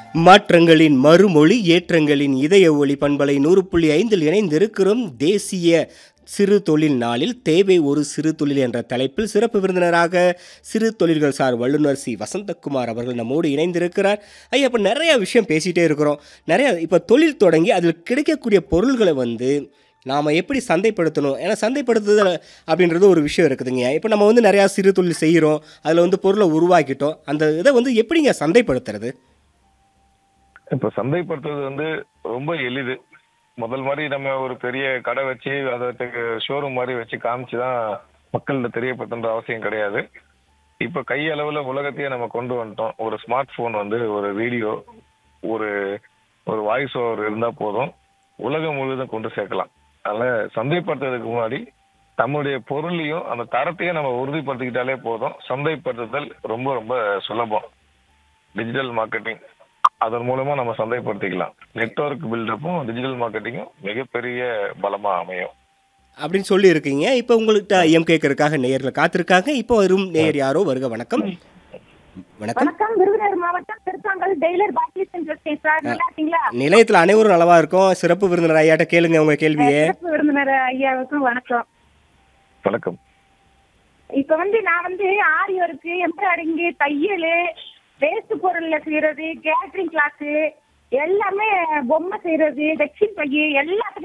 மாற்றங்களின் மறுமொழி ஏற்றங்களின் இதய ஒளி பண்பலை நூறு புள்ளி ஐந்தில் இணைந்திருக்கிறோம் தேசிய சிறு தொழில் நாளில் தேவை ஒரு சிறு தொழில் என்ற தலைப்பில் சிறப்பு விருந்தினராக சிறு தொழில்கள் சார் வல்லுநர் சி வசந்தகுமார் அவர்கள் நம்மோடு இணைந்திருக்கிறார் ஐயா இப்போ நிறைய விஷயம் பேசிகிட்டே இருக்கிறோம் நிறைய இப்போ தொழில் தொடங்கி அதில் கிடைக்கக்கூடிய பொருள்களை வந்து நாம் எப்படி சந்தைப்படுத்தணும் ஏன்னா சந்தைப்படுத்துதல் அப்படின்றது ஒரு விஷயம் இருக்குதுங்க இப்போ நம்ம வந்து நிறையா சிறு தொழில் செய்கிறோம் அதில் வந்து பொருளை உருவாக்கிட்டோம் அந்த இதை வந்து எப்படிங்க சந்தைப்படுத்துறது இப்ப சந்தைப்படுத்துறது வந்து ரொம்ப எளிது முதல் மாதிரி நம்ம ஒரு பெரிய கடை வச்சு அதை ஷோரூம் மாதிரி வச்சு காமிச்சு தான் மக்கள்கிட்ட தெரியப்படுத்துன்ற அவசியம் கிடையாது இப்ப கை அளவுல உலகத்தையே நம்ம கொண்டு வந்துட்டோம் ஒரு ஸ்மார்ட் போன் வந்து ஒரு வீடியோ ஒரு ஒரு வாய்ஸ் ஓவர் இருந்தா போதும் உலகம் முழுவதும் கொண்டு சேர்க்கலாம் அதனால சந்தைப்படுத்துறதுக்கு முன்னாடி நம்முடைய பொருளையும் அந்த தரத்தையும் நம்ம உறுதிப்படுத்திக்கிட்டாலே போதும் சந்தைப்படுத்துதல் ரொம்ப ரொம்ப சுலபம் டிஜிட்டல் மார்க்கெட்டிங் அதன் மூலமா நம்ம சந்தைப்படுத்திக்கலாம் நெட்வொர்க் பில்டப்பும் டிஜிட்டல் மார்க்கெட்டிங்கும் மிகப்பெரிய பலமா அமையும் அப்படின்னு சொல்லி இருக்கீங்க இப்போ உங்கள்கிட்ட ஐயம் கேட்கறதுக்காக நேயர்கள் காத்திருக்காங்க இப்போ வரும் நேயர் யாரோ வருக வணக்கம் வணக்கம் வணக்கம் விருதுநகர் மாவட்டம் திருத்தாங்கல் டெய்லர் பாட்லி சென்டர் பேசுறேன் சார் நல்லா இருக்கீங்களா நிலையத்தில் அனைவரும் நலவா இருக்கும் சிறப்பு விருந்தினர் ஐயாட்ட கேளுங்க உங்க கேள்வியே சிறப்பு விருந்தினர் ஐயாவுக்கும் வணக்கம் வணக்கம் இப்ப வந்து நான் வந்து ஆரி ஒர்க்கு எம்ப்ராய்டிங் தையல் வேஸ்ட் பொருள்ல செய்யறது கேட்டரிங் கிளாஸ் எல்லாமே பொம்மை செய்யறது டெக்ஸ்டைல் பை எல்லாத்துக்கும்